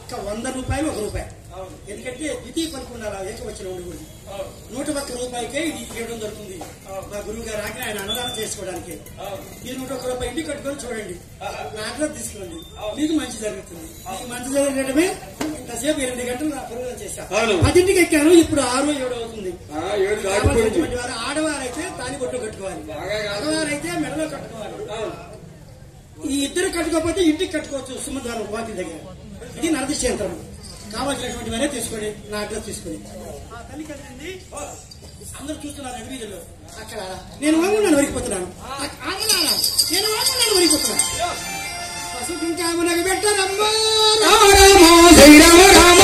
ఒక వంద రూపాయలు ఒక రూపాయి అవును ఎందుకంటే ద్వితీయ పలుకున్నారు ఏకవచనం ఉండకూడదు అవును నూట ఒక్క రూపాయికే ఇది ఇవ్వడం దొరుకుతుంది మా గురువు గారు ఆజ్ఞ ఆయన అన్నదానం చేసుకోవడానికి అవును మీరు నూట ఒక్క రూపాయి ఇంటికి కట్టుకొని చూడండి ఆహా. నాకు తీసుకోండి మీకు మంచి జరుగుతుంది మీకు మంచి జరగడమే ఇంతసేపు ఎనిమిది గంటలు నా పురుగులు చేశాను అవును. పదింటికి ఎక్కాను ఇప్పుడు ఆరు ఏడు అవుతుంది ఆ, ఏడు దాటిపోయింది కావాల్సినటువంటి వారు ఆడవారైతే తాని బొట్టు కట్టుకోవాలి బాగా కాదు. మగవారైతే మెడలో కట్టుకోవాలి అవును ఈ ఇద్దరు కట్టుకోకపోతే ఇంటికి కట్టుకోవచ్చు సుమంతారం వాకి దగ్గర ఇది నరదిష్ట యంత్రం కావాల్సినటువంటి వారే తీసుకొని నా అడ్రస్ తీసుకొని ఆ తల్లి కదిలింది అందరూ చూస్తున్నారు అన్ని వీధుల్లో అక్కడ నేను వాగున్నాను వరికిపోతున్నాను అక్క- ఆగలారా? నేను వాగున్నాను వరికిపోతున్నాను పసుపు కామనకు పెట్టరమ్మా రామ రామ శ్రీరామ రామ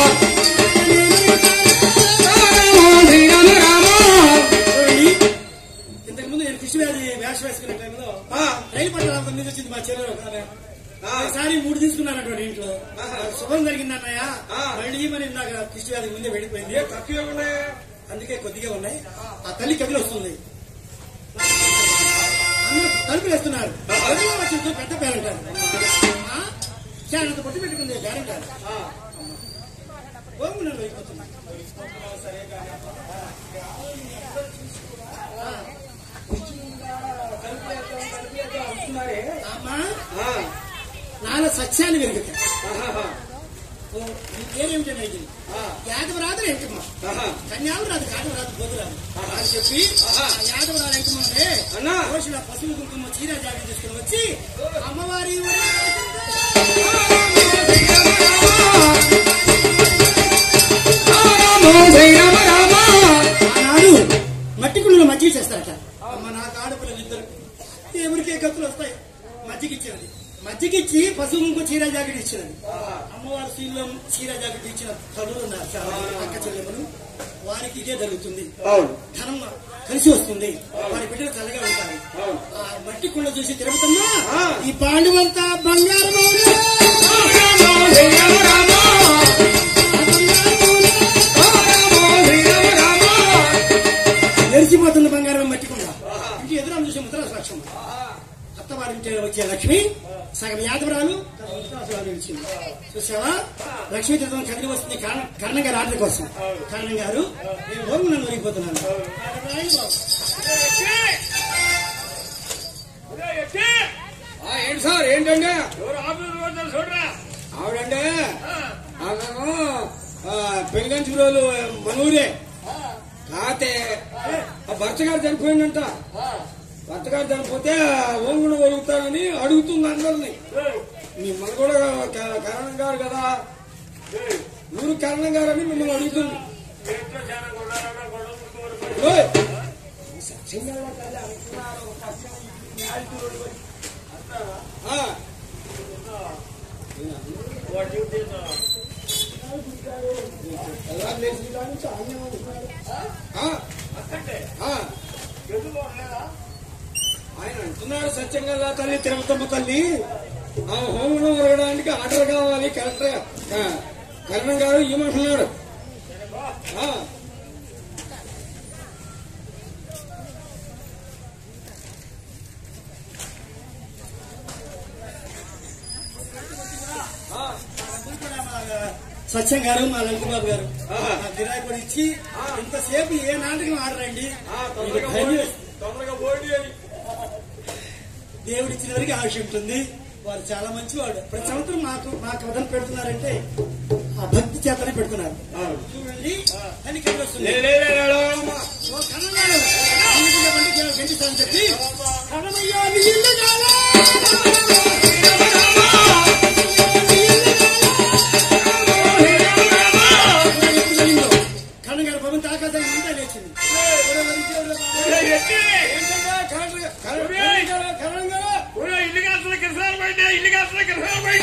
రామ శ్రీరామ రామ చూడండి ఇంతకు ముందు నేను కృషి వ్యాధి వేష వేసుకునే టైంలో ఆ, రైలు పట్టాల మీద వచ్చింది మా చెరువు ఆ, ఒకసారి మూడు తీసుకున్నానంటే ఇంట్లో ఆహా. శుభం జరిగింది అన్నయ్య ఆ. మళ్ళీ మరి నాకు కృషి వ్యాధి ముందే వెళ్ళిపోయింది ఏ తక్కువే ఉన్నాయి అందుకే కొద్దిగా ఉన్నాయి ఆ తల్లి కదిలి వస్తుంది అందరూ తలుపులు వేస్తున్నారు కదిలి వచ్చింది పెద్ద పేరంటారు ఆ? చాలా అంత పొట్టు పెట్టుకుంది పేరంటారు ఆ, ఓము నన్ను అయిపోతుంది అంటున్నారే. అమ్మా ఆ, నాన్న సత్యాన్ని వెనుక ఆహాహా, నీ పేరేమిటండి ఇది ఆ, యాదవరాజు ఎంకమ్మ ఆహా. కన్యాలు రాదు కాదు రాదు పోదు రాదు అని చెప్పి ఆహా. ఆ యాదవరాజు ఎంకమ్మంటే అన్నా. రోజుల పసుపు కుంకుమ చీర జాకెట్ తీసుకుని వచ్చి అమ్మవారి రామ శ్రీరామ రామ ఆనాడు మట్టి కుండలో మజ్జిగ చేస్తారట అమ్మ నాకు ఆడపిల్లలు ఇద్దరు దేవుడికే కత్తులు వస్తాయి మజ్జిగ ఇచ్చినది మజ్జిగిచ్చి పసుపు కుంకుమ చీర జాకెట్ ఇచ్చినది అమ్మవారి సీన్లో చీర జాకెట్ ఇచ్చిన తల్లులు ఉన్నారు చాలా మంది అక్క చెల్లెమ్మలు వారికి ఇదే జరుగుతుంది అవును ధనం కలిసి వస్తుంది వారి బిడ్డలు చల్లగా ఉంటారు అవును. ఆ మట్టి కుండ చూసి తిరుపతమ్మా ఆ. ఈ పాండవంతా బంగారం రామ శ్రీరామ రామ శ్రీరామ రామ ఎరిసిపోతుంది బంగారం మట్టి కుండ ఇంటి ఎదురు చూసి ముద్ర సాక్ష్యం అత్తవారింటి వచ్చే లక్ష్మి సగం యాదవరాలు సగం ముద్రాసురాలు నిలిచింది చూసావా లక్ష్మీ తీర్థం కదిలి వస్తుంది కారణం కారణంగా రాత్రి కోసం కారణం గారు నేను రోగు నన్ను ఒరిగిపోతున్నాను ఆ, ఏంటి సార్ ఏంటంటే ఎవరు ఆఫీసు పోతారు చూడరా ఆవిడంటే ఆమెను పెనుగంచి రోజు మనూరే కాతే ఆ భర్త గారు చనిపోయిందంట భర్త గారు చనిపోతే ఓంగుడు ఒరుగుతానని అడుగుతుంది అందరిని మిమ్మల్ని కూడా క- కరణం గారు కదా ఊరు కరణం గారు అని మిమ్మల్ని అడుగుతుంది ఎట్లా చాలా కొడాలన్నా గొడవ ముట్టుకోరు. ఓయ్! ఆ, వాడు డ్యూటీ ఎలా లేచి కానీ చాలా ఉన్నారు. ఆ, అక్కడే ఆ, ఎందుకు పోవట్లేదా ఆయన అంటున్నాడు సత్యంగా తల్లి తిరుమతమ్మ తల్లి ఆ హోమంలో ఉరగడానికి ఆర్డర్ కావాలి కరెక్ట్ కరణం గారు ఇవ్వమంటున్నాడు ఆ, ఆ, సత్యం గారు మా లంకబాబు గారు ఆహా. ఆ గిరాయి కూడా ఇచ్చి ఇంతసేపు ఏ నాటకం ఆడరండి ఆ, తొందరగా పోండి తొందరగా పోండి అని దేవుడు ఇచ్చిన వరకు ఆశ ఉంటుంది వారు చాలా మంచివాడు ప్రతి సంవత్సరం మాకు మా కథను పెడుతున్నారంటే ఆ భక్తి చేతనే పెడుతున్నారు అవును. చూడండి అని కథ వస్తుంది లే, లే, లే, లే, అమ్మా. ఓ కన్నగారు, ఎందుకంటే బండి కేవలం గెంటిస్తానని చెప్పి కన్నమయ్యా నీ ఇల్లు కాదా? కన్నగారు భవంతి ఆకాశానికి అంతా లేచింది ఏంటంటే కరణం- కరణం గారు, కరణం గారు. ఇల్లు కాస్తున్న కిరసాలు బయట ఇల్లు కాస్తున్న కిరసాలు బయట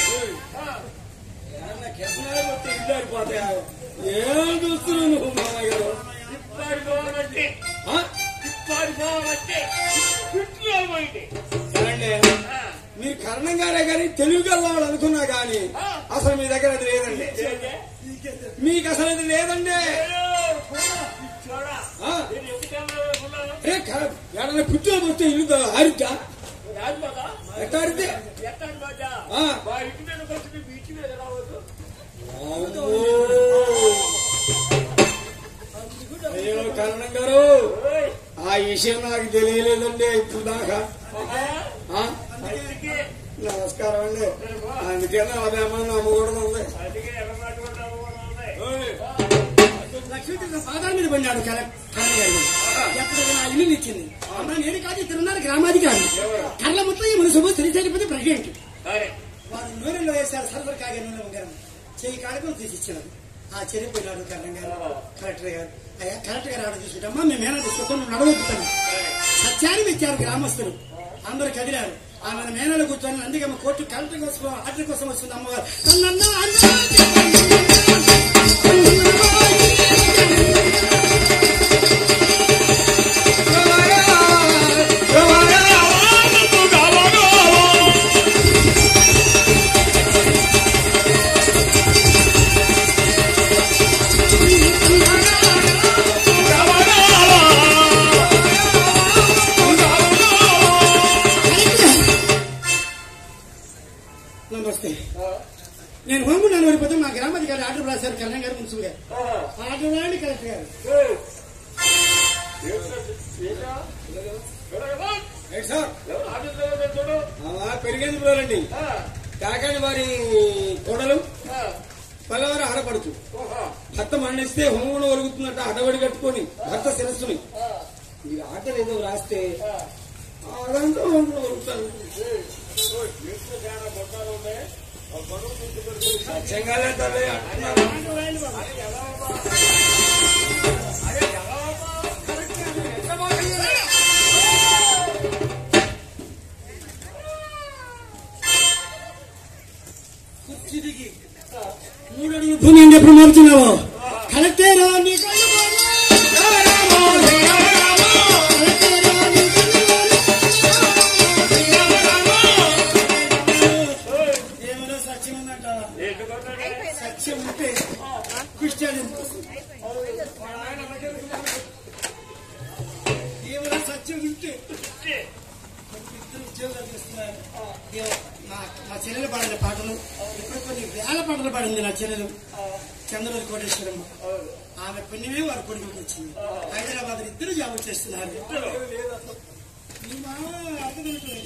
ఏమన్నా కిరసనాలు కొట్టి ఇల్లు ఆరిపోతాయా? ఏం చూస్తున్నావు నువ్వు మామయ్య గారు? పారిపోవాలంటే ఆ? పారిపోవాలంటే చుట్టూ బయట సరేండి. మీరు కరణం గారే కానీ తెలుగు గలవాడు అనుకున్నా కానీ అసలు మీ దగ్గర అది లేదండి మీకు అసలు అది లేదండి చూడా ఆ? నేను ఎక్కుతాను ఏ క- ఏడన్నా పుట్టిన వస్తే ఇల్లు ఆరిద్దా రాజుబాబా ఎట్లా ఆరిద్ది ఎక్కడ బాజా ఆ. మా ఇంటి మీద వచ్చి బీచ్ మీద రావద్దు అమ్మో. అయ్యో కరణం గారు ఓయ్. ఆ విషయం నాకు తెలియలేదండి ఇప్పుడు దాకా ఆ? అందుకే నమస్కారం అండి అందుకే అదేమో నమ్మకూడదు ఉంది అందుకే ఎలా మాట్లాడుతున్నావు కూడా ఉంది. లక్ష్మీకృష్ణ పాదాల మీద పడినాడు కల- కరణ్ గారు ఎప్పుడు నా ఇల్లు ఇచ్చింది అమ్మ నేను కాదు తిరున్నారు గ్రామాధికారి కళ్ళ ముట్ల ఈ మునుసభ శ్రీశైలిపతి ప్రెసిడెంట్ సరే వారు నూనెలో వేశారు సరఫర్ కాగే నూనె ఉంగరం చేయి కాడకం తీసి ఇచ్చినారు ఆ చెరిపోయినాడు కరణం గారు కలెక్టర్ గారు అయ్యా కలెక్టర్ గారు ఆడ చూసుకుంటామా మేము మేనా తీసుకుంటాం నడవద్దుతాను సత్యాన్ని ఇచ్చారు గ్రామస్తులు అందరూ కదిలారు ఆమె మేనలో కూర్చొని అందుకే మా కోర్టు కలెక్టర్ కోసం ఆర్డర్ కోసం వస్తుంది అమ్మగారు నన్ను నమస్తే నేను హోము నలభై పోతే మా గ్రామాధికారి ఆర్డర్ రాశారు కరణం గారు మున్సిపల్ గారు ఆర్డర్ రాయండి కలెక్టర్ గారు రైట్ సార్ అలా పెరిగేందు పిల్లలండి కాకాని వారి కోడలు పల్లవారు ఆడపడుచు భర్త మరణిస్తే హోమం ఒలుగుతున్నట్ట అడవడి కట్టుకొని భర్త శిరస్సుని మీరు ఆటలు ఏదో రాస్తే అదంతా హోమం ఒలుగుతారు సత్యంగానే తల్లి అంటున్నారు కుర్చీదికి మూడు అడుగులు భూమి అని ఎప్పుడు మారుతున్నావు కలెక్టర్ నీ కళ్ళు పోను. కలెక్టర్ నీ కళ్ళు పోను. ఏమైనా సత్యం ఉందంటావా సత్యం ఉంటే క్రిస్టియన్ ఏమైనా సత్యం ఉంటే ఇద్దరు ఉద్యోగాలు చేస్తున్నారు ఏమో మా మా చెల్లెలు పాడిన పాటలు ఇప్పుడు కొన్ని వేల పాటలు పాడింది నా చెల్లెలు చంద్రబాబు కోటేశ్వరమ్మ ఆమె పుణ్యమే వారి కొడుకులకు వచ్చింది హైదరాబాద్ ఇద్దరు జాబ్ చేస్తున్నారు మీ మామ అర్థమవుతుంది.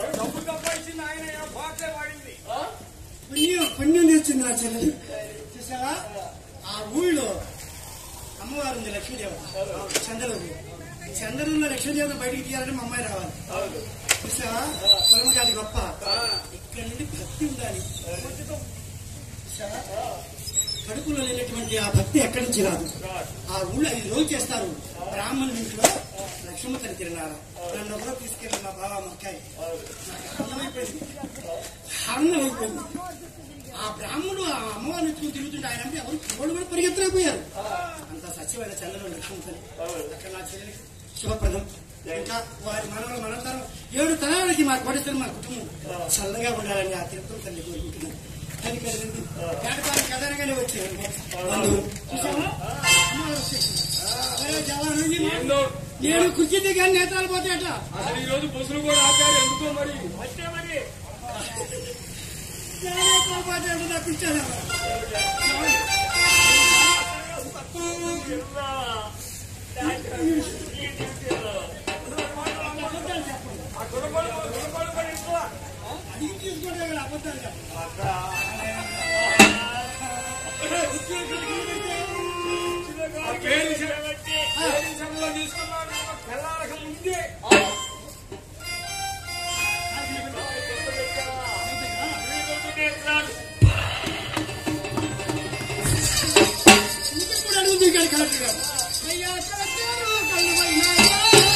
పుణ్యం పుణ్యం తెచ్చింది నా చెల్లెలు చూసావా ఆ ఊళ్ళో అమ్మవారు ఉంది లక్ష్మీదేవత చంద్రబాబు చంద్రుల్లో లక్ష్మీదేవత బయటికి తీయాలంటే మా అమ్మాయి రావాలి చూసావా పొలం కాదు గొప్ప ఇక్కడ నుండి భక్తి ఉండాలి చూసావా కడుపులో లేనటువంటి ఆ భక్తి ఎక్కడి నుంచి రాదు ఆ ఊళ్ళో ఐదు రోజులు చేస్తారు బ్రాహ్మణుల ఇంట్లో లక్ష్మీతని తిరినారా నన్ను ఒకరో తీసుకెళ్ళి మా బావ మక్కాయి నాకు అర్థమైపోయింది అర్థమైపోయింది ఆ బ్రాహ్మణుడు ఆ అమ్మవారిని ఎత్తుకుని తిరుగుతుంటే ఆయన అంటే ఎవరు ఎవరు కూడా పరిగెత్తలేకపోయారు అంత సత్యమైన చంద్రుడు లక్ష్మీతని అక్కడ నా చెల్లెలి శుభప్రదం ఇంకా వారి మనవలు మనంతరం ఏడు తరాలకి మా కోటేశ్వరం మా కుటుంబం చల్లగా ఉండాలని ఆ తిరుపతి తల్లి కోరుకుంటున్నాను అది కదండి పేటపాలి కథనగానే వచ్చారు బంధువులు. చూసావా? అమ్మవారు వచ్చేసింది. అరే జవాను, ఏందో నేను కుర్చీ దిగాను నేత్రాలు పోతే ఎట్లా అసలు ఈ రోజు బస్సులు కూడా ఆపారు ఎందుకో మరి వచ్చే మరి నేత్రాలు పోతే ఎట్లా తప్పించాను అడిగి తీసుకుంటే కదా అబద్ధాలు చెప్పండి. పేరు పేరు సభలో తీసుకున్నాడు తెల్లారక ముందే ఇంకా కూడా అడుగు దిగాడు కలెక్టర్ గారు అయ్యా కలెక్టర్ కళ్ళు పోయినాయా?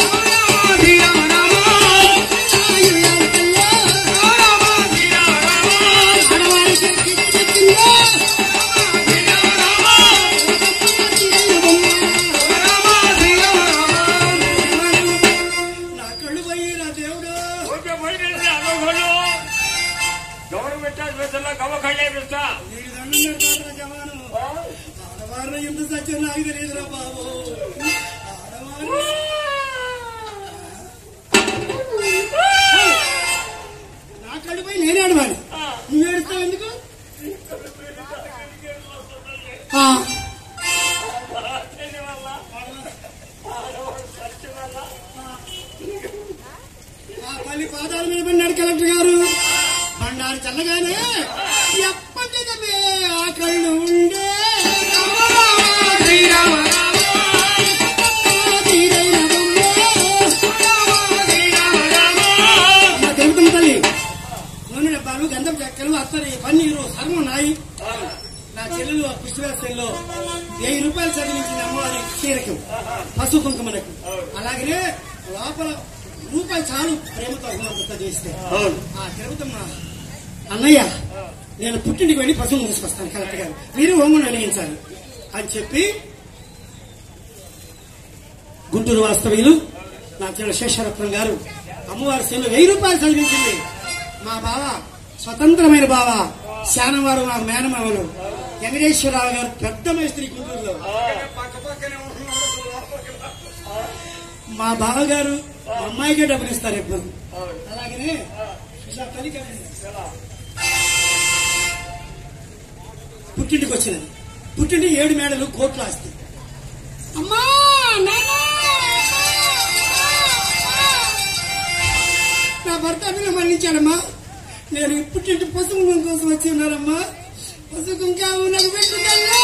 అయ్యా, కళ్ళా. ఆడవారికి కిక్కు చెప్పిందా? నా కళ్ళు పోయి నా దేవుడు గవర్నమెంట్ హాస్పిటల్లో గవ్వకళ్ళే పిస్తా నీకు దండం పెడతాను జవాను ఆడవారిని ఎంత సత్యం నాకు తెలియదురా బాబు ఆడవారు నా కళ్ళుపై నేనే ఆడవాడు నువ్వు ఏడుస్తావు ఎందుకు చెల్లెలు ఆ పుష్పరాశిలో వెయ్యి రూపాయలు చదివించింది అమ్మవారి చీరకు పసుపు కుంకుమలకు అలాగనే లోపల రూపాయి చాలు ప్రేమతో అభిమానంతో చేస్తే ఆ తిరుపతమ్మ అన్నయ్య నేను పుట్టింటికి వెళ్ళి పశువులు తీసుకొస్తాను కరెక్ట్ గా మీరు హోమం వెలిగించాలి అని చెప్పి గుంటూరు వాస్తవ్యులు నా చెల్లెలు శేషరత్నం గారు అమ్మవారి సేవలో వెయ్యి రూపాయలు చదివించింది మా బావ స్వతంత్రమైన బావ శానవారు మా మేనమామలు వెంకటేశ్వరరావు గారు పెద్ద మేస్త్రి గుంటూరులో పక్క పక్కనే ఉంటున్నాడు లోపలికి రా. మా బావగారు మా అమ్మాయికే డబ్బులు ఇస్తారు ఎప్పుడు అలాగనే ఇలా తల్లి కదండి. పుట్టింటికి వచ్చినది పుట్టింటి ఏడు మేడలు కోట్లు ఆస్తి అమ్మా నాన్న! నా భర్త అభిన మరణించాడమ్మా నేను పుట్టింటి పసుపు కోసం వచ్చి ఉన్నానమ్మా పసుపు కావు నాకు పెట్టుకెళ్ళా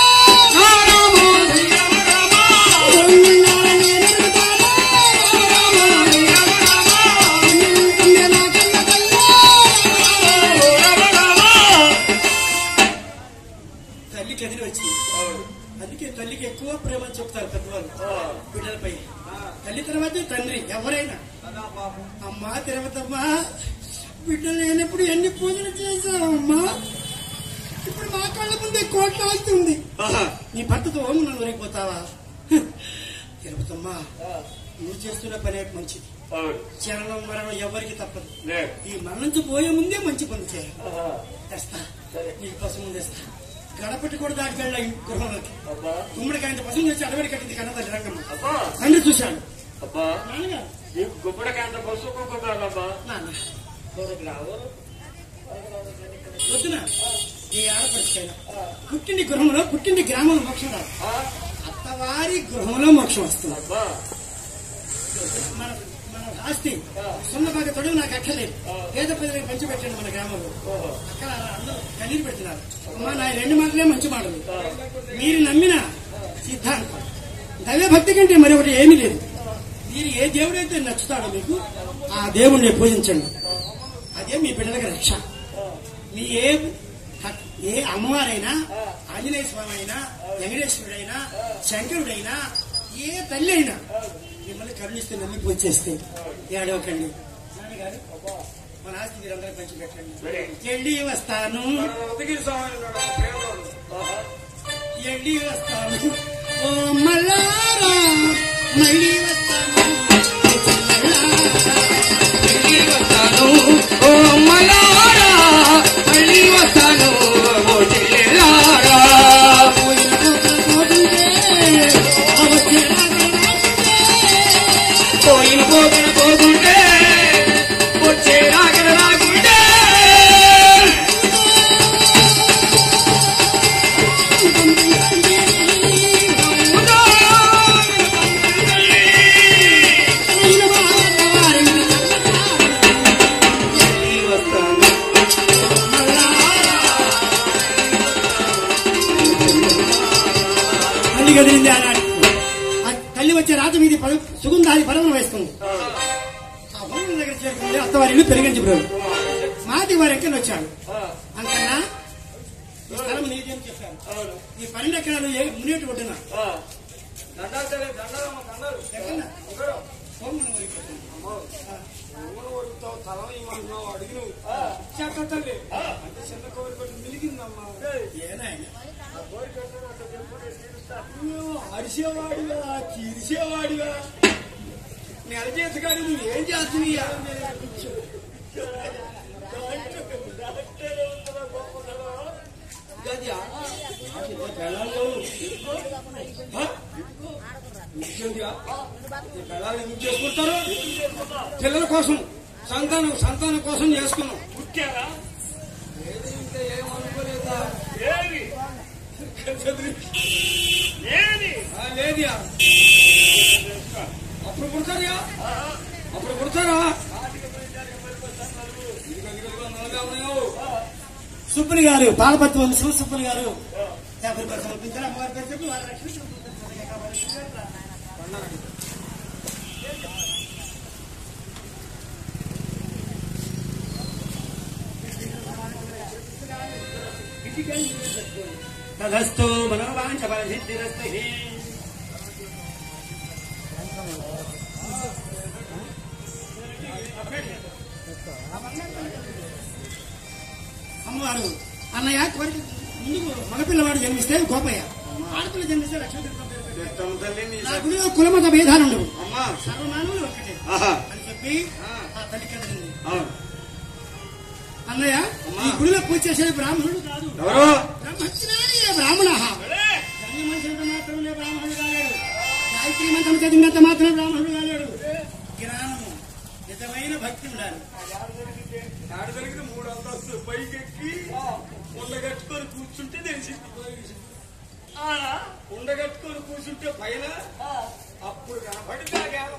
తల్లి కదిలి వచ్చింది అందుకే తల్లికి ఎక్కువ ప్రేమ అని చెప్తారు పెద్దవాళ్ళు బిడ్డలపై తల్లి తర్వాత తండ్రి ఎవరైనా అమ్మా తిరుపతమ్మా బిడ్డలు లేనప్పుడు ఎన్ని పూజలు చేశావమ్మా ఇప్పుడు మా కళ్ళ ముందే కోట్ల ఆస్తి ఉంది నీ భర్తతో ఓము నన్ను రేగిపోతావా తిరుపతమ్మా నువ్వు చేస్తున్న పనే మంచిది అవును జననం మరణం ఎవరికి తప్పదు లేదు ఈ మరణించి పోయే ముందే మంచి పని చేయాలి ఆహా. తెస్తా సరే. నీకు పసుపు తెస్తా గడపట్టి కూడా దాటి వెళ్ళా ఈ గృహంలోకి అబ్బా గుమ్మడికాయంత పసుపు తెచ్చి అడవిడి కట్టింది కన్నదల్లి రంగమ్మ అబ్బా తండ్రి చూశాడు అబ్బా నాన్నగారు నీకు గుమ్మడికి అంత పసుపు కుంకుమాలమ్మా నాన్న వద్దున ఏ ఆడపడికైనా పుట్టింది గృహంలో పుట్టింది గ్రామంలో మోక్షం రాదు అత్తవారి గృహంలో మోక్షం వస్తుంది అబ్బా మన మన ఆస్తి సొంత బాగా తొడవు నాకు అక్కర్లేదు పేద ప్రజలకు పంచి పెట్టండి మన గ్రామంలో ఓహో అక్కడ అందరూ కన్నీరు పెడుతున్నారు అమ్మా నా ఈ రెండు మాటలే మంచి మాటలు మీరు నమ్మిన సిద్ధాంతం దైవభక్తి కంటే మరొకటి ఏమీ లేదు మీరు ఏ దేవుడైతే నచ్చుతాడో మీకు ఆ దేవుణ్ణి పూజించండి అదే మీ బిడ్డలకు రక్ష మీ ఏ ఏ అమ్మవారైనా ఆంజనేయ స్వామి అయినా వెంకటేశ్వరుడైనా శంకరుడైనా ఏ తల్లి అయినా మిమ్మల్ని కరుణిస్తే నమ్మి పూజ చేస్తే ఏడవకండి నాన్నగారు మన ఆస్తి మీరందరూ పంచి పెట్టండి సరే. వెళ్ళి వస్తాను ఉతికి స్వామి ఉన్నాడు, ఆ పేదవాడు. ఆహా. వెళ్ళి వస్తాను ఓ మల్లారా మళ్ళీ వస్తాను మళ్ళీ వస్తాను ఓ మలారా మళ్ళీ వస్తాను ఓ చెల్లెలారా పోయిన పోకడ పోతుంటే అవచ్చే పోయిన పోకన పోతుంటే వచ్చే రాగల రాకుంటే మళ్ళీ వస్తాను తల్లి కదిలింది ఆనాడు ఆ తల్లి వచ్చే రాత్రి మీది పద సుగంధాది పడవను వేస్తుంది ఆ పడవల దగ్గర చేరుకుంటే అత్తవారి ఇల్లు పెరిగించబోదు మాది వారి ఎక్కని వచ్చాడు అంకన్నా ఈ స్థలం నీది అని చెప్పారు అవును ఈ పన్నెండు ఎకరాలు ఏ మునేటి ఒడ్డున ఆ. దండాలు సరే దండాలమ్మ దండాలు ఎక్కడన్నా? ఇవ్వరు. హోమం వదిలిపెట్టాను. అమ్మో ఎవరు వడుగుతావు తల ఇవ్వమంటున్నావు అడిగి నువ్వు ఆ. ఇచ్చాక తల్లి అంటే చిన్న కోరి పెట్టి మిలిగిందమ్మా ఏనాయన? నువ్వు అరిసేవాడిగా తీర్చేవాడిగా నెల చేతి కానీ నువ్వు ఏం చేస్తున్నాయా గదియా? ఇద్దరు పిల్లలు. హ? నిజంగా? ఈ పిల్లలు ఎందుకు చేసుకుంటారు పిల్లల కోసం సంతానం సంతానం కోసం చేసుకున్నాం పుట్టారా ఏది ఇంకా ఏమనుకోలేదా ఏది ఏది ఆ, లేదియా అప్పుడు పుడతారా అప్పుడు పుడతారా ఇదిగో, ఇదిగో, ఇదిగో, నల్లగా ఉన్నాయో. సుబ్బుని గారు పాలపత్తి వంశం సుబ్బుని గారు యాభై రూపాయలు సమర్పించారు అమ్మవారి పేరు చెప్పి వారి రక్షణ తదస్తు మనోవాంఛ ఫల సిద్ధిరస్తు అమ్మవారు అన్నయ్య కోరిక ముందుకు మగపిల్లవాడు జన్మిస్తే గోపయ్య ఆడపిల్ల జన్మిస్తే లక్ష్మీ చెప్తాము తల్లి నీ నా స- గుడిలో కులమత భేదాలు ఉండవు అమ్మా సర్వమానవులు ఒకటే ఆహా. అని చెప్పి ఆ తల్లి కదిలింది అవును అన్నయ్య ఈ గుడిలో పూజ చేసేది బ్రాహ్మణుడు కాదు ఎవరు బ్రహ్మజ్ఞాని బ్రాహ్మణ జన్మమంత్రంత మాత్రమే బ్రాహ్మణుడు కాలేడు గాయత్రి మంత్రం చదివినంత మాత్రమే బ్రాహ్మణుడు కాలేడు జ్ఞానము నిజమైన భక్తి ఉండాలి ఆడ దొరికిన మూడు అంతస్తులు పైకెక్కి ఉండగట్టుకొని కూర్చుంటే తెలిసింది ఉండగట్టుకొని కూర్చుంటే పైన అప్పుడు కనపడింది ఆ జ్ఞానం.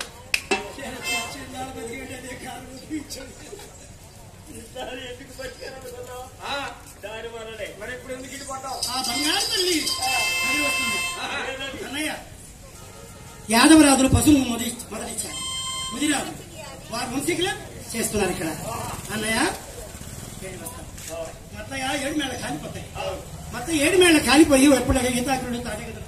ఎందుకు పట్టుకున్నావు ఆ, దాని వల్లనే మరి ఇప్పుడు ఎందుకు ఇటు పడ్డావు ఆ బంగారు తల్లి అది వస్తుంది అన్నయ్య యాదవరాజులు పశువు మొదటి మొదటిచ్చారు ముదిరాజు వారు వంశీకులు చేస్తున్నారు ఇక్కడ అన్నయ్య ఏడు వస్తారు. మొత్తయ్య ఏడు మేళ కాలిపోతాయి మొత్తం ఏడు మేళ కాలిపోయి ఎప్పుడు గీతాకుడు తాజాగా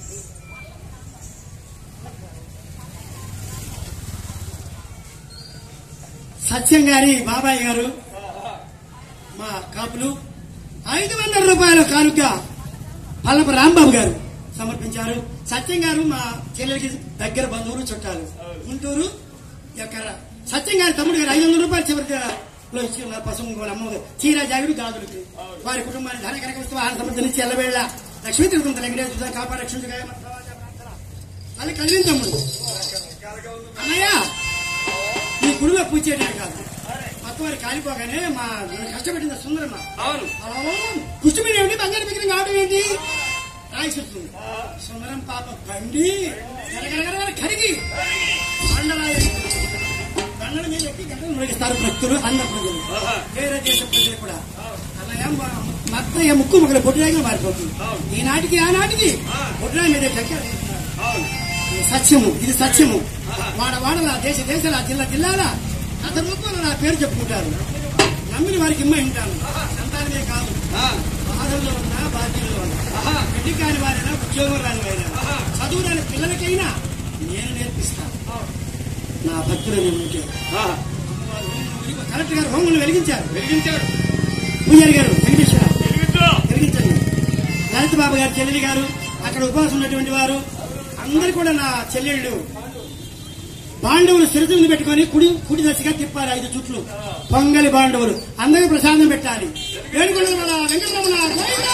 సత్యం గారి బాబాయ్ గారు మా కాపులు ఐదు వందల రూపాయల కానుక పల్లపు రాంబాబు గారు సమర్పించారు సత్యం గారు మా చెల్లెలకి దగ్గర బంధువులు చుట్టాలు గుంటూరు ఎక్కడ సత్యం గారి తమ్ముడు గారు ఐదు వందల రూపాయలు చివరికి లో ఇచ్చి ఉన్నారు పశువు వాళ్ళ అమ్మ చీర జాగుడు గాజులకి వారి కుటుంబాన్ని ధన కనక వస్తూ ఆహార సమర్థించి ఎల్లవేళ లక్ష్మీ తిరుగుతుంది వెంకటేశ్వర కాపాడు రక్షించుగా అది కలిగిన తమ్ముడు అన్నయ్య ఈ గుడిలో పూజ చేయడానికి కాదు మొత్తం వారి కాలిపోగానే మా కష్టపెట్టిన సుందరమ్మ అవును కుష్టి మీద ఏమిటి బంగారు విగ్రహం కావడం ఏంటి రాయి చెప్తుంది సుందరం పాప బండి గరగరగరగర కరిగి బండరాయి బండల మీద ఎక్కి గంటలు మురిగిస్తారు భక్తులు అన్న ప్రజలు వేరే దేశ ప్రజలు కూడా అన్నయ్య మత్తయ్య ముక్కు మొక్కలు బొడ్రాయిగా మారిపోతుంది ఈనాటికి ఆనాటికి బొడ్రాయి మీద చక్కెర వేస్తున్నారు. అవును ఇది సత్యము ఇది సత్యము వాడ వాడల దేశ దేశాల జిల్లా జిల్లాల అతని రూపంలో నా పేరు చెప్పుకుంటారు నమ్మిన వారికి ఇమ్మ ఉంటాను సంతానమే కాదు ఆ, బాధల్లో ఉన్నా బాధ్యతలో ఉన్నా ఆహా. పెళ్లి కాని వారైనా ఉద్యోగం రాని వారైనా చదువు రాని పిల్లలకైనా నేను నేర్పిస్తాను నా భక్తులు నేను ఉంటే ఆ, కలెక్టర్ గారు హోములు వెలిగించారు వెలిగించాడు పూజారి గారు వెంకటేశ్వర తిరుగుతూ వెలిగించండి లలిత బాబు గారు చెల్లెలి గారు అక్కడ ఉపవాసం ఉన్నటువంటి వారు అందరు కూడా నా చెల్లెళ్ళు బాండవులు సిరతులు పెట్టుకొని కుడి కుడి దశగా తిప్పాలి ఐదు చుట్లు పొంగలి బాండవులు అందరూ ప్రసాదం పెట్టాలి వేడుకొండల మన వెంకటరమణ గోవిందా!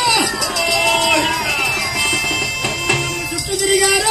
చుట్టూ తిరిగారు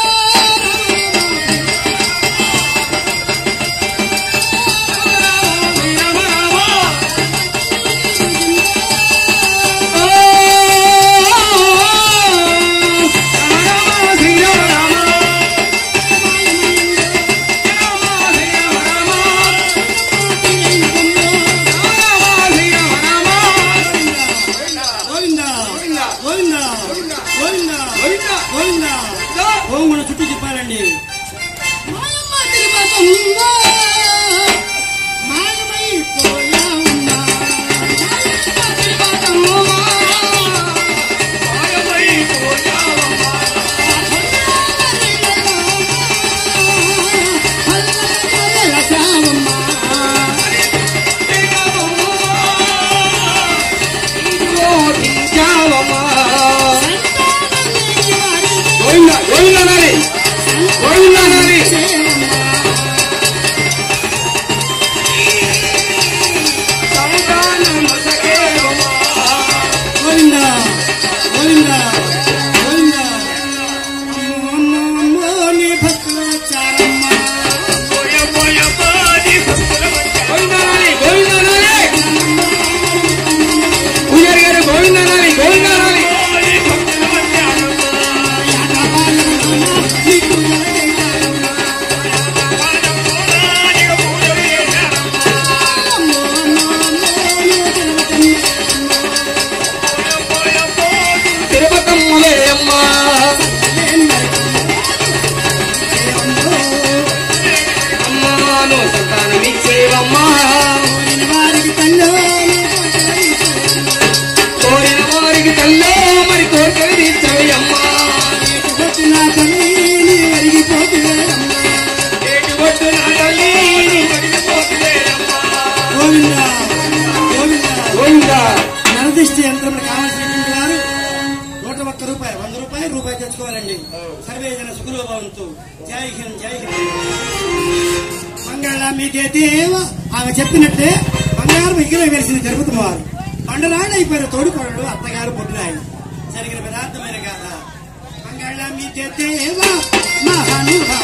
గోవిందా గోవిందా గోవిందా గోవిందా ఓం మన చుట్టూ చెప్పాలండి మాయమ్మ తిరుపతమ్మ, మాయమైపోయామ్మ. మాయమ్మ తిరుపతమ్మ, హల్లెలూయా చావమ్మ. గోవిందా గోవిందా నాని గోవిందా నాని గోవిందా గోవిందా గోవిందా మోని భక్తుల చారమ్మ పోయ పోయ పోని భక్తుల మధ్య గోవిందా నాని గోవిందా నాని పూజారి గారు గోవిందా నాని గోవిందా నాని పోని భక్తుల మధ్య పాదపూరానిక పూజలు చేశారు పోయ పోయ పోని తిరుపతమ్మ ఉంటానండి సర్వే జన సుఖలో భవంతు జై హింద్ జై హింద్ మంగళ మీకే దేవ ఆమె చెప్పినట్టే బంగారు విగ్రహం వెలిసిన జరుగుతున్న వారు బండరాళ్ళు అయిపోయిన తోడుకోడలు అత్తగారు పొద్దునాయి జరిగిన పదార్థమైన కాదా మంగళ మీకే దేవ మహానుభావ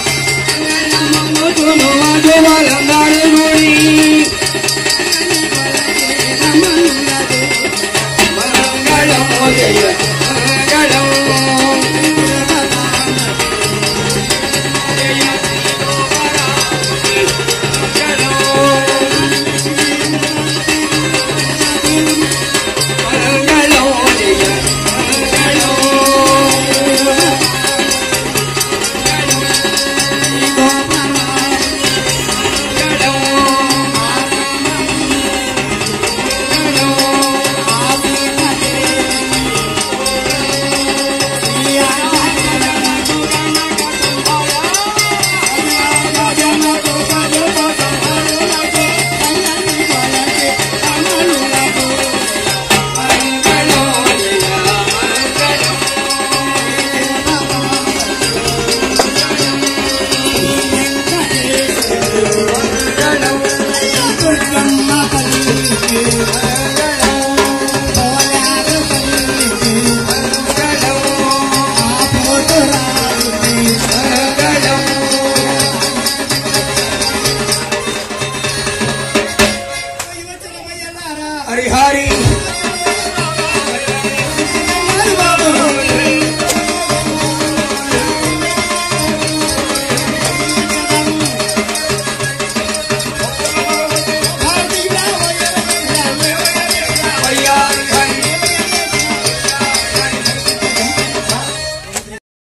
హరిహరి